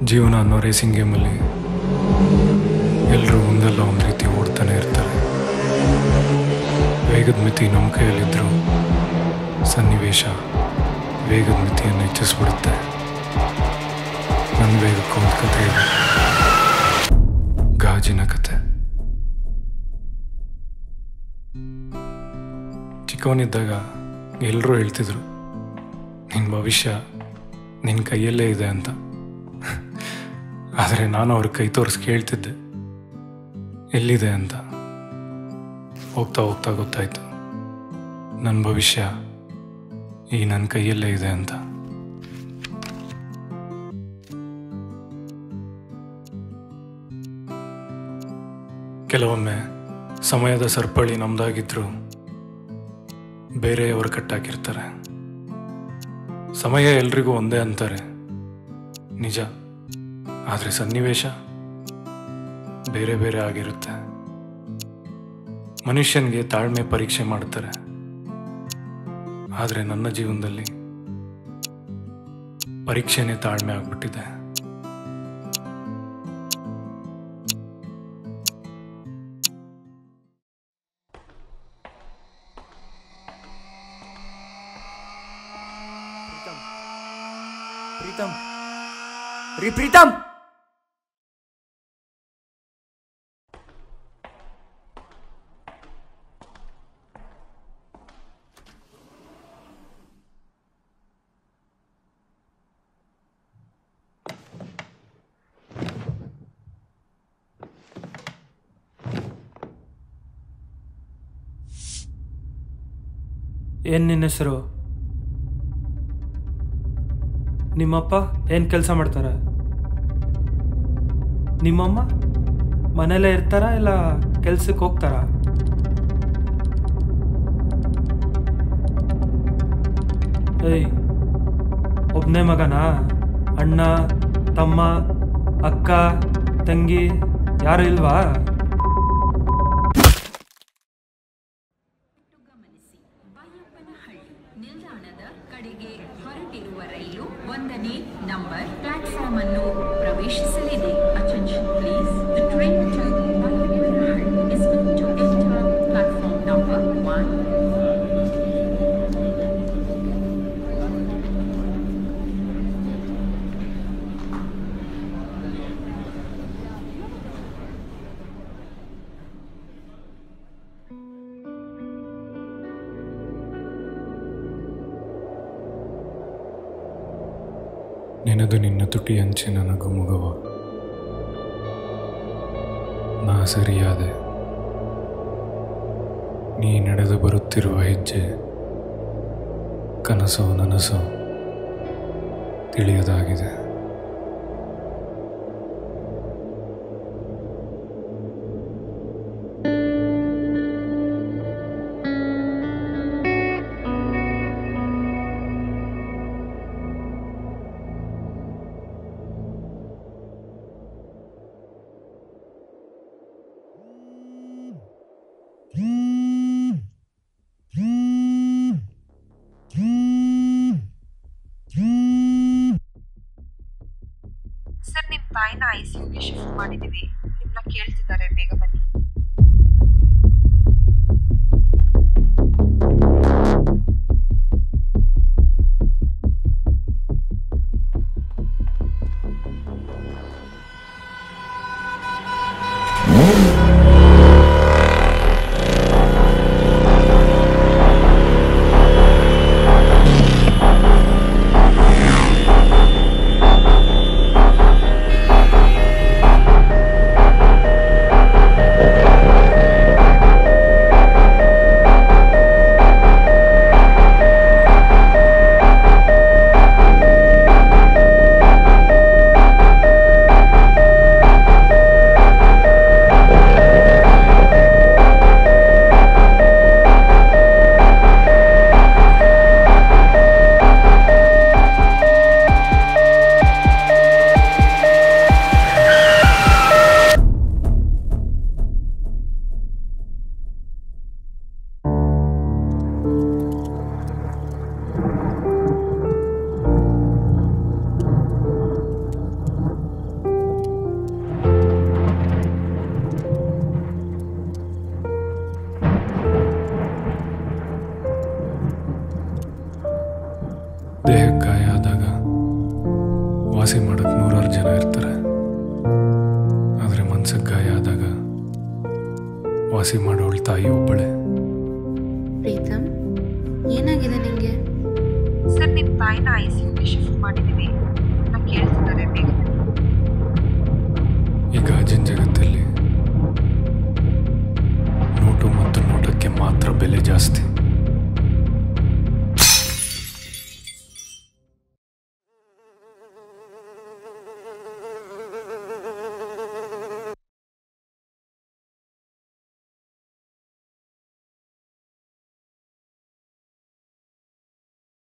ಜೀವನ ಅನ್ನೋ ರೇಸಿಂಗ್ ಗೇಮಲ್ಲಿ ಎಲ್ಲರೂ ಒಂದಲ್ಲ ಒಂದು ರೀತಿ ಓಡ್ತಾನೆ ಇರ್ತಾರೆ ವೇಗದ ಮಿತಿ ನಮ್ಮ ಕೈಯಲ್ಲಿದ್ದರೂ ಸನ್ನಿವೇಶ ವೇಗದ ಮಿತಿಯನ್ನು ಹೆಚ್ಚಿಸ್ಬಿಡುತ್ತೆ ನನ್ನ ವೇಗಕ್ಕೆ ಒಂದು ಕಥೆ ಇದೆ ಗಾಜಿನ ಕತೆ ಚಿಕ್ಕವನಿದ್ದಾಗ ಎಲ್ಲರೂ ಹೇಳ್ತಿದ್ರು ನಿನ್ನ ಭವಿಷ್ಯ ನಿನ್ನ ಕೈಯಲ್ಲೇ ಇದೆ ಅಂತ ಆದರೆ ನಾನು ಅವ್ರ ಕೈ ತೋರಿಸಿ ಕೇಳ್ತಿದ್ದೆ ಎಲ್ಲಿದೆ ಅಂತ ಹೋಗ್ತಾ ಹೋಗ್ತಾ ಗೊತ್ತಾಯ್ತು ನನ್ನ ಭವಿಷ್ಯ ಈ ನನ್ನ ಕೈಯಲ್ಲೇ ಇದೆ ಅಂತ ಕೆಲವೊಮ್ಮೆ ಸಮಯದ ಸರಪಳಿ ನಮ್ದಾಗಿದ್ರು ಬೇರೆಯವರು ಕಟ್ಟಾಕಿರ್ತಾರೆ ಸಮಯ ಎಲ್ರಿಗೂ ಒಂದೇ ಅಂತಾರೆ ನಿಜ ಆದರೆ ಸನ್ನಿವೇಶ ಬೇರೆ ಬೇರೆ ಆಗಿರುತ್ತೆ ಮನುಷ್ಯನಿಗೆ ತಾಳ್ಮೆ ಪರೀಕ್ಷೆ ಮಾಡ್ತಾರೆ ಆದರೆ ನನ್ನ ಜೀವನದಲ್ಲಿ ಪರೀಕ್ಷೆನೇ ತಾಳ್ಮೆ ಆಗ್ಬಿಟ್ಟಿದೆ ಪ್ರೀತಮ್ ರೀ ಪ್ರೀತಮ್ ಏನು ನಿನ್ನ ಹೆಸರು ನಿಮ್ಮಪ್ಪ ಏನು ಕೆಲಸ ಮಾಡ್ತಾರೆ ನಿಮ್ಮಮ್ಮ ಮನೇಲೇ ಇರ್ತಾರಾ ಇಲ್ಲ ಕೆಲ್ಸಕ್ಕೆ ಹೋಗ್ತಾರಾ ಏಯ್ ಒಬ್ಬನೇ ಮಗನಾ ಅಣ್ಣ ತಮ್ಮ ಅಕ್ಕ ತಂಗಿ ಯಾರು ಇಲ್ವಾ ಗಮನಿಸಿ ಬೈಯಪ್ಪನಹಳ್ಳಿ ನಿಲ್ದಾಣದ ಕಡೆಗೆ ಹೊರಟಿರುವ ರೈಲು ಒಂದನೇ ನಂಬರ್ ಪ್ಲಾಟ್ಫಾರ್ಮ್ ಅನ್ನು ಪ್ರವೇಶಿಸಲಿದೆ attention please the train to Baiyappanahalli is going to enter platform number one ನೆನೆದು ನಿನ್ನ ತುಟಿ ಅಂಚೆ ನನಗೂ ಮುಗವ ನಾ ಸರಿಯಾದೆ ನೀ ನಡೆದು ಬರುತ್ತಿರುವ ಹೆಜ್ಜೆ ಕನಸೋ ನನಸೋ ತಿಳಿಯದಾಗಿದೆ ಸರ್ ನಿಮ್ಮ ತಾಯಿನ ಐ ಸಿ ಯುಗೆ ಶಿಫ್ಟ್ ಮಾಡಿದ್ದೀವಿ ನಿಮ್ಮನ್ನ ಕೇಳ್ತಿದ್ದಾರೆ ಬೇಗ ಬನ್ನಿ Thank ದೇಹಕ್ಕೆ ಗಾಯ ಆದಾಗ ವಾಸಿ ಮಾಡೋಕ್ಕೆ ನೂರಾರು ಜನ ಇರ್ತಾರೆ ಆದರೆ ಮನ್ಸಿಗೆ ಗಾಯ ಆದಾಗ ವಾಸಿ ಮಾಡೋಳು ತಾಯಿ ಒಬ್ಬಳೆ ಪ್ರೀತಮ್ ಏನಾಗಿದೆ ನಿಂಗೆ ಸರ್ ನಿಮ್ಮ ತಾಯಿನ ಐ ಸಿ ಯುಗೆ ಶಿಫ್ಟ್ ಮಾಡಿದ್ದೀವಿ ನಿಮ್ಮನ್ನ ಕೇಳ್ತಿದ್ದಾರೆ ಬೇಗ ಬನ್ನಿ ಈ ಗಾಜಿನ ಜಗತ್ತಲ್ಲಿ ನೋಟು ಮತ್ತು ನೋಟಕ್ಕೆ ಮಾತ್ರ ಬೆಲೆ ಜಾಸ್ತಿ